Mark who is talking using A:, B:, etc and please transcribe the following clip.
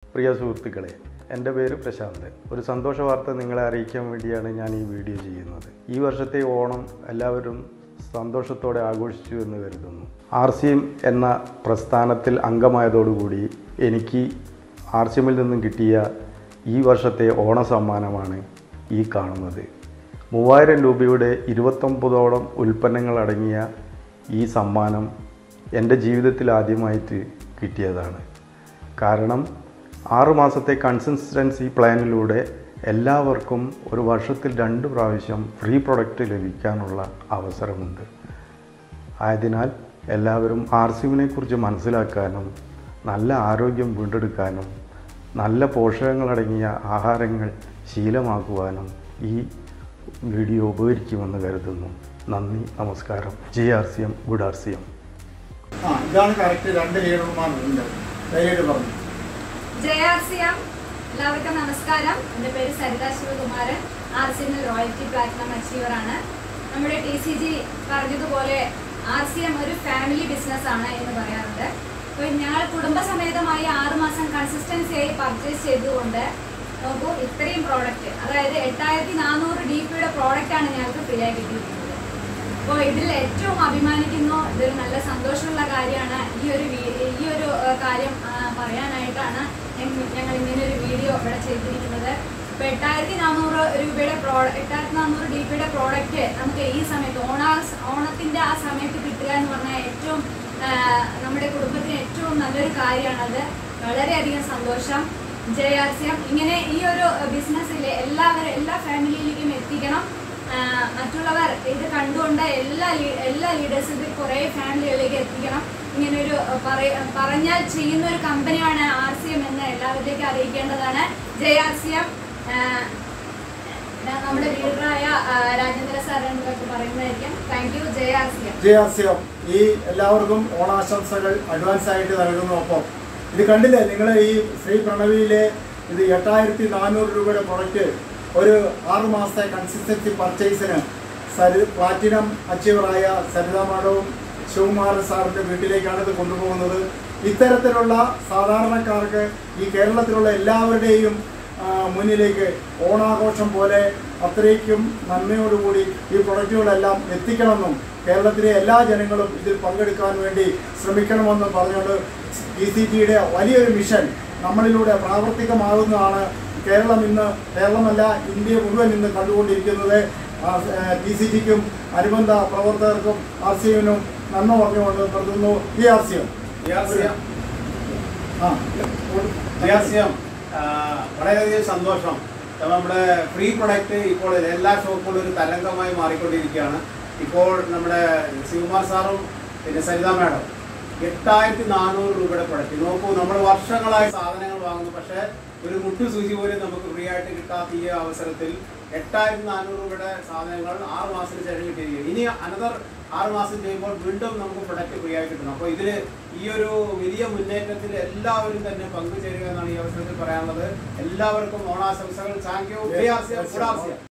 A: പ്രിയ സുഹൃത്തുക്കളെ എൻ്റെ പേര് പ്രശാന്ത് ഒരു സന്തോഷ വാർത്ത നിങ്ങളെ അറിയിക്കാൻ വേണ്ടിയാണ് ഞാൻ ഈ വീഡിയോ ചെയ്യുന്നത് ഈ വർഷത്തെ ഓണം എല്ലാവരും സന്തോഷത്തോടെ ആഘോഷിച്ചു എന്ന് കരുതുന്നു ആർ സി എം എന്ന പ്രസ്ഥാനത്തിൽ അംഗമായതോടുകൂടി എനിക്ക് ആർ സി എമ്മിൽ നിന്നും കിട്ടിയ ഈ വർഷത്തെ ഓണ സമ്മാനമാണ് ഈ കാണുന്നത് മൂവായിരം രൂപയുടെ ഇരുപത്തൊമ്പതോളം ഉൽപ്പന്നങ്ങൾ അടങ്ങിയ ഈ സമ്മാനം എൻ്റെ ജീവിതത്തിൽ ആദ്യമായിട്ട് കിട്ടിയതാണ് കാരണം ആറ് മാസത്തെ കൺസിസ്റ്റൻസി പ്ലാനിലൂടെ എല്ലാവർക്കും ഒരു വർഷത്തിൽ രണ്ട് പ്രാവശ്യം ഫ്രീ പ്രൊഡക്റ്റ് ലഭിക്കാനുള്ള അവസരമുണ്ട് ആയതിനാൽ എല്ലാവരും ആർ സിമിനെ കുറിച്ച് മനസ്സിലാക്കാനും നല്ല ആരോഗ്യം വീണ്ടെടുക്കാനും നല്ല പോഷകങ്ങളടങ്ങിയ ആഹാരങ്ങൾ ശീലമാക്കുവാനും ഈ വീഡിയോ ഉപകരിക്കുമെന്ന് കരുതുന്നു നന്ദി നമസ്കാരം G R C M good R C M
B: ആ ഇതാണ് കറക്റ്റ് രണ്ട് ലീഡർമാരുണ്ട് ധൈര്യമായിട്ട് പറഞ്ഞു
C: ജയാർസിയം എല്ലാവർക്കും നമസ്കാരം എൻ്റെ പേര് സരിത ശിവകുമാരൻ ആർ സി എമ്മിൽ റോയൽറ്റി പ്ലാറ്റിനം അച്ചീവർ ആണ് നമ്മുടെ ടി സി ജി പറഞ്ഞതുപോലെ ആർ സി എം ഒരു ഫാമിലി ബിസിനസ് ആണ് എന്ന് പറയാറുണ്ട് അപ്പോൾ ഞങ്ങൾ കുടുംബസമേതമായി ആറ് മാസം കൺസിസ്റ്റൻസി ആയി പർച്ചേസ് ചെയ്തുകൊണ്ട് നോക്കൂ ഇത്രയും പ്രോഡക്റ്റ് അതായത് എട്ടായിരത്തി നാനൂറ് ഡി പിയുടെ പ്രോഡക്റ്റ് ആണ് ഞങ്ങൾക്ക് ഫ്രീ ആയി കിട്ടിയിരിക്കുന്നത് അപ്പോൾ ഇതിൽ ഏറ്റവും അഭിമാനിക്കുന്നു ഇതൊരു നല്ല സന്തോഷമുള്ള കാര്യമാണ് ഈ ഒരു വീ- ഈ ഒരു ഏഹ്, കാര്യം ആ, പറയാനായിട്ടാണ് ഞങ്ങ- ഞങ്ങൾ ഇങ്ങനെ ഒരു വീഡിയോ ഇവിടെ ചെയ്തിരിക്കുന്നത് ഇപ്പോൾ എട്ടായിരത്തി നാനൂറ് രൂപയുടെ പ്രോഡക്റ്റ് എട്ടായിരത്തി നാനൂറ് ഡി പിയുടെ പ്രോഡക്റ്റ് നമുക്ക് ഈ സമയത്ത് ഓണ ഓണത്തിൻ്റെ ആ സമയത്ത് കിട്ടുക എന്ന് പറഞ്ഞാൽ ഏറ്റവും ആ, നമ്മുടെ കുടുംബത്തിന് ഏറ്റവും നല്ലൊരു കാര്യമാണത് വളരെയധികം സന്തോഷം ജയാസ്യം ഇങ്ങനെ ഈ ഒരു ബിസിനസ്സിലെ എല്ലാവരും എല്ലാ ഫാമിലിയിലേക്കും എത്തിക്കണം ആ, മറ്റുള്ളവർ ഇത് കണ്ടുകൊണ്ട് എല്ലാ ലീ- എല്ലാ ലീഡേഴ്സും ഇത് കുറേ ഫാമിലികളിലേക്ക് എത്തിക്കണം ഇങ്ങനെ ഒരു പറയ- പറഞ്ഞാൽ ചെയ്യുന്ന ഒരു കമ്പനിയാണ് ആർ സി എം എന്ന് എല്ലാവരിലേക്കും അറിയിക്കേണ്ടതാണ് ജെ ആർ സി എം നമ്മുടെ ലീഡറായ ആ, രാജേന്ദ്ര സാർ എന്നൊക്കെ പറയുന്നതായിരിക്കും thank you J R C M
B: ജയാസ്യം ഈ എല്ലാവർക്കും ഓണാശംസകൾ അഡ്വാൻസ് ആയിട്ട് നൽകുന്നു ഒപ്പം ഇത് കണ്ടില്ലേ നിങ്ങൾ ഈ ശ്രീ പ്രണവിയിലെ ഇത് എട്ടായിരത്തി നാനൂറ് രൂപയുടെ പ്രൊഡക്റ്റ് ഒരു ആറ് മാസത്തെ കൺസിസ്റ്റൻസി പർച്ചേസിന് സരി പ്ലാറ്റിനം അച്ചീവറായ സരിത മാഡവും ശിവകുമാരൻ സാറിൻ്റെ വീട്ടിലേക്കാണ് ഇത് കൊണ്ടുപോകുന്നത് ഇത്തരത്തിലുള്ള സാധാരണക്കാർക്ക് ഈ കേരളത്തിലുള്ള എല്ലാവരുടെയും ആ, മുന്നിലേക്ക് ഓണാഘോഷം പോലെ അത്രയ്ക്കും നന്മയോടുകൂടി ഈ പ്രൊഡക്റ്റുകളെല്ലാം എത്തിക്കണമെന്നും കേരളത്തിലെ എല്ലാ ജനങ്ങളും ഇതിൽ പങ്കെടുക്കാൻ വേണ്ടി ശ്രമിക്കണമെന്നും പറഞ്ഞുകൊണ്ട് ഡി സി ജിയുടെ വലിയൊരു മിഷൻ നമ്മളിലൂടെ പ്രാവർത്തികമാകുന്നതാണ് കേരളം ഇന്ന് കേരളമല്ല ഇന്ത്യ മുഴുവൻ ഇന്ന് കണ്ടുകൊണ്ടിരിക്കുന്നത് ഡി സി ജിക്കും അനുബന്ധ പ്രവർത്തകർക്കും ആർ സി എമ്മിനും നന്മ പറഞ്ഞുകൊണ്ട് നിർത്തുന്നു ഈ ആർ സി എം
D: ജിയാസിയം
B: ആ
D: ജിയാസിയം ആ, വളരെയധികം സന്തോഷം കാരണം നമ്മുടെ ഫ്രീ പ്രൊഡക്റ്റ് ഇപ്പോൾ എല്ലാ ഷോപ്പുകളും ഒരു തരംഗമായി മാറിക്കൊണ്ടിരിക്കുകയാണ് ഇപ്പോൾ നമ്മുടെ ശിവകുമാർ സാറും പിന്നെ സരിത മാഡം എട്ടായിരത്തി നാനൂറ് രൂപയുടെ പ്രൊഡക്റ്റ് നോക്കൂ നമ്മൾ വർഷങ്ങളായി സാധനങ്ങൾ വാങ്ങുന്നു പക്ഷേ ഒരു മുട്ടു സൂചി പോലും നമുക്ക് ഫ്രീ ആയിട്ട് കിട്ടാത്ത ഈ അവസരത്തിൽ എട്ടായിരത്തി നാനൂറ് രൂപയുടെ സാധനങ്ങൾ ആറ് മാസത്തിന് ശേഷം കിട്ടിയിരിക്കും ഇനി അനദർ ആറ് മാസം ചെയ്യുമ്പോൾ വീണ്ടും നമുക്ക് പ്രൊഡക്റ്റ് ഫ്രീ ആയി കിട്ടണം അപ്പോൾ ഇതിൽ ഈ ഒരു വലിയ മുന്നേറ്റത്തിൽ എല്ലാവരും തന്നെ പങ്കുചേരുക എന്നാണ് ഈ അവസരത്തിൽ പറയാനുള്ളത് എല്ലാവർക്കും ഓണാശംസകൾ താങ്ക് യു